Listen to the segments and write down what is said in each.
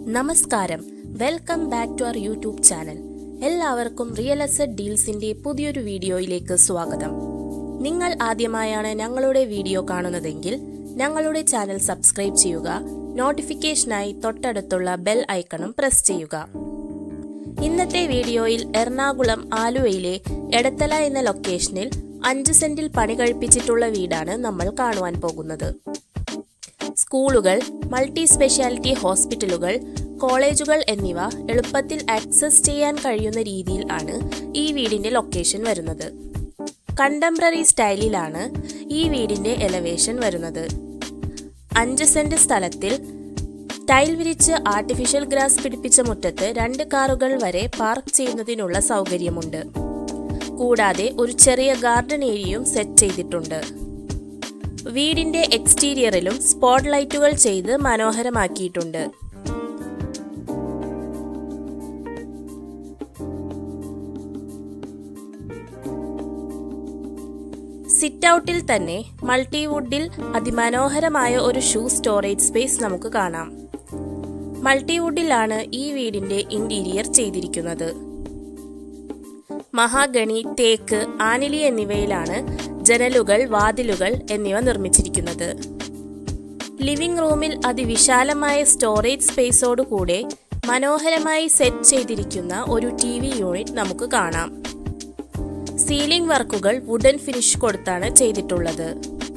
നമസ്കാരം welcome back to our YouTube channel എല്ലാവർക്കും real estate ഡീൽസിന്റെ പുതിയൊരു വീഡിയോയിലേക്ക് സ്വാഗതം നിങ്ങൾ ആദ്യമായാണ് ഞങ്ങളുടെ വീഡിയോ കാണുന്നതെങ്കിൽ ഞങ്ങളുടെ ചാനൽ സബ്സ്ക്രൈബ് ചെയ്യുക നോട്ടിഫിക്കേഷനായി തൊട്ടടുത്തുള്ള ബെൽ ഐക്കണും പ്രസ് ചെയ്യുക ഇന്നത്തെ വീഡിയോയിൽ എറണാകുളം ആലുവയിലെ എടത്തല എന്ന ലൊക്കേഷനിൽ അഞ്ച് സെന്റിൽ പണി കഴിപ്പിച്ചിട്ടുള്ള വീടാണ് നമ്മൾ കാണുവാൻ പോകുന്നത് സ്കൂളുകൾ മൾട്ടി സ്പെഷ്യാലിറ്റി ഹോസ്പിറ്റലുകൾ കോളേജുകൾ എന്നിവ എളുപ്പത്തിൽ ആക്സസ് ചെയ്യാൻ കഴിയുന്ന രീതിയിൽ ആണ് ഈ വീടിന്റെ ലൊക്കേഷൻ വരുന്നത് കണ്ടംപററി സ്റ്റൈലിലാണ് ഈ വീടിന്റെ എലവേഷൻ വരുന്നത് അഞ്ച് സെന്റ് സ്ഥലത്തിൽ ടൈൽ വിരിച്ച് ആർട്ടിഫിഷ്യൽ ഗ്രാസ് പിടിപ്പിച്ച മുറ്റത്ത് രണ്ട് കാറുകൾ വരെ പാർക്ക് ചെയ്യുന്നതിനുള്ള സൗകര്യമുണ്ട് കൂടാതെ ഒരു ചെറിയ ഗാർഡൻ ഏരിയയും സെറ്റ് ചെയ്തിട്ടുണ്ട് വീടിന്റെ എക്സ്റ്റീരിയറിലും സ്പോട്ട് ലൈറ്റുകൾ ചെയ്ത് മനോഹരമാക്കിയിട്ടുണ്ട് സിറ്റ് ഔട്ടിൽ തന്നെ മൾട്ടിവുഡിൽ അതിമനോഹരമായ ഒരു ഷൂ സ്റ്റോറേജ് സ്പേസ് നമുക്ക് കാണാം മൾട്ടിവുഡിലാണ് ഈ വീടിന്റെ ഇന്റീരിയർ ചെയ്തിരിക്കുന്നത് മഹാഗണി തേക്ക് ആനിലി എന്നിവയിലാണ് ജനലുകൾ വാതിലുകൾ എന്നിവ നിർമ്മിച്ചിരിക്കുന്നത് ലിവിംഗ് റൂമിൽ അതിവിശാലമായ സ്റ്റോറേജ് സ്പേസോടുകൂടെ മനോഹരമായി സെറ്റ് ചെയ്തിരിക്കുന്ന ഒരു ടി വി യൂണിറ്റ് നമുക്ക് കാണാം സീലിംഗ് വർക്കുകൾ വുഡൻ ഫിനിഷ് കൊടുത്താണ് ചെയ്തിട്ടുള്ളത്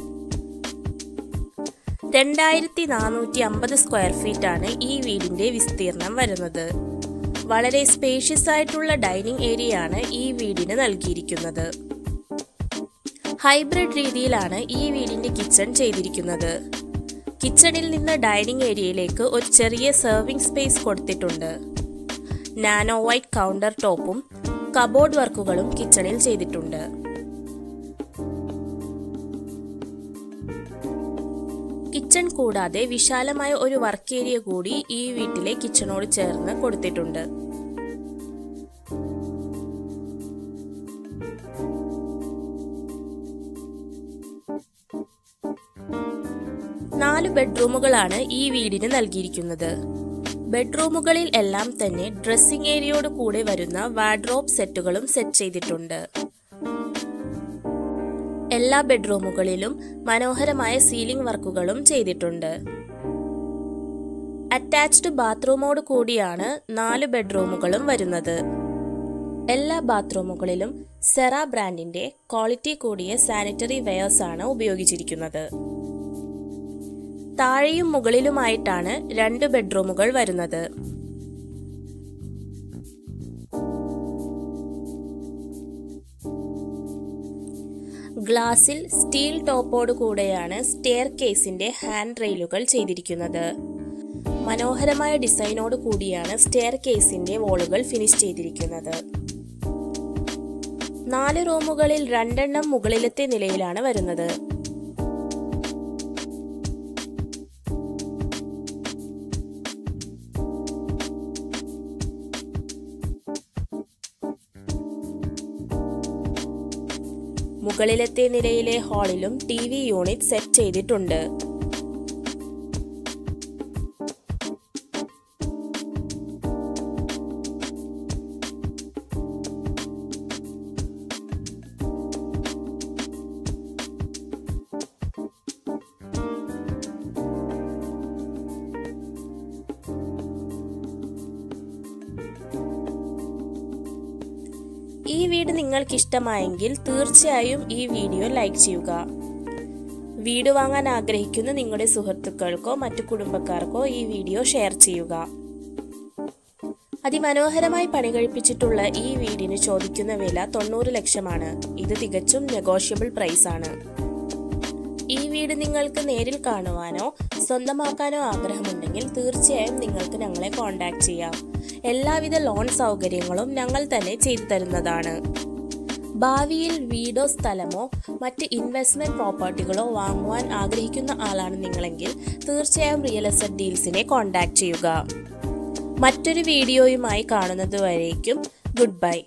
രണ്ടായിരത്തി നാനൂറ്റി അമ്പത് സ്ക്വയർ ഫീറ്റ് ആണ് ഈ വീടിന്റെ വിസ്തീർണം വരുന്നത് വളരെ സ്പേഷ്യസ് ആയിട്ടുള്ള ഡൈനിങ് ഏരിയ ആണ് ഈ വീടിന് നൽകിയിരിക്കുന്നത് ഹൈബ്രിഡ് രീതിയിലാണ് ഈ വീടിന്റെ കിച്ചൺ ചെയ്തിരിക്കുന്നത് കിച്ചണിൽ നിന്ന് ഡൈനിങ് ഏരിയയിലേക്ക് ഒരു ചെറിയ സെർവിംഗ് സ്പേസ് കൊടുത്തിട്ടുണ്ട് നാനോ വൈറ്റ് കൗണ്ടർ ടോപ്പും കബോർഡ് വർക്കുകളും കിച്ചണിൽ ചെയ്തിട്ടുണ്ട് കിച്ചൺ കൂടാതെ വിശാലമായ ഒരു വർക്ക് ഏരിയ കൂടി ഈ വീട്ടിലെ കിച്ചണോട് ചേർന്ന് കൊടുത്തിട്ടുണ്ട് നാല് ബെഡ്റൂമുകളാണ് ഈ വീടിന് നൽകിയിരിക്കുന്നത് ബെഡ്റൂമുകളിൽ എല്ലാം തന്നെ ഡ്രസ്സിംഗ് ഏരിയയോട് കൂടെ വരുന്ന വാർഡ്രോബ് സെറ്റുകളും സെറ്റ് ചെയ്തിട്ടുണ്ട് എല്ലാ ബെഡ്റൂമുകളിലും മനോഹരമായ സീലിംഗ് വർക്കുകളും ചെയ്തിട്ടുണ്ട് അറ്റാച്ച്ഡ് ബാത്റൂമോട് കൂടിയാണ് നാല് ബെഡ്റൂമുകളും വരുന്നത് എല്ലാ ബാത്റൂമുകളിലും സെറ ബ്രാൻഡിന്റെ ക്വാളിറ്റി കൂടിയ സാനിറ്ററി വെയേഴ്സ് ആണ് ഉപയോഗിച്ചിരിക്കുന്നത് താഴെയും മുകളിലുമായിട്ടാണ് രണ്ട് ബെഡ്റൂമുകൾ വരുന്നത് ഗ്ലാസിൽ സ്റ്റീൽ ടോപ്പോട് കൂടെയാണ് സ്റ്റെയർ കേസിന്റെ ഹാൻഡ് റെയിലുകൾ ചെയ്തിരിക്കുന്നത് മനോഹരമായ ഡിസൈനോട് കൂടിയാണ് സ്റ്റെയർ കേസിന്റെ വോളുകൾ ഫിനിഷ് ചെയ്തിരിക്കുന്നത് നാല് റൂമുകളിൽ രണ്ടെണ്ണം മുകളിലത്തെ നിലയിലാണ് വരുന്നത് മുകളിലത്തെ നിലയിലെ ഹാളിലും ടി വി യൂണിറ്റ് സെറ്റ് ചെയ്തിട്ടുണ്ട് ഈ വീട് നിങ്ങൾക്ക് ഇഷ്ടമായെങ്കിൽ തീർച്ചയായും ഈ വീഡിയോ ലൈക്ക് ചെയ്യുക വീട് വാങ്ങാൻ ആഗ്രഹിക്കുന്ന നിങ്ങളുടെ സുഹൃത്തുക്കൾക്കോ മറ്റു കുടുംബക്കാർക്കോ ഈ വീഡിയോ ഷെയർ ചെയ്യുക അതിമനോഹരമായി പണി കഴിപ്പിച്ചിട്ടുള്ള ഈ വീടിന് ചോദിക്കുന്ന വില തൊണ്ണൂറ് ലക്ഷമാണ് ഇത് തികച്ചും നെഗോഷ്യബിൾ പ്രൈസ് ആണ് ഈ വീട് നിങ്ങൾക്ക് നേരിൽ കാണുവാനോ സ്വന്തമാക്കാനോ ആഗ്രഹമുണ്ടെങ്കിൽ തീർച്ചയായും നിങ്ങൾക്ക് ഞങ്ങളെ കോൺടാക്ട് ചെയ്യാം എല്ലാവിധ ലോൺ സൗകര്യങ്ങളും ഞങ്ങൾ തന്നെ ചെയ്തു തരുന്നതാണ് ഭാവിയിൽ വീടോ സ്ഥലമോ മറ്റ് ഇൻവെസ്റ്റ്മെന്റ് പ്രോപ്പർട്ടികളോ വാങ്ങുവാൻ ആഗ്രഹിക്കുന്ന ആളാണ് നിങ്ങളെങ്കിൽ തീർച്ചയായും റിയൽ എസ്റ്റേറ്റ് ഡീൽസിനെ കോൺടാക്ട് ചെയ്യുക മറ്റൊരു വീഡിയോയുമായി കാണുന്നതുവരേക്കും ഗുഡ് ബൈ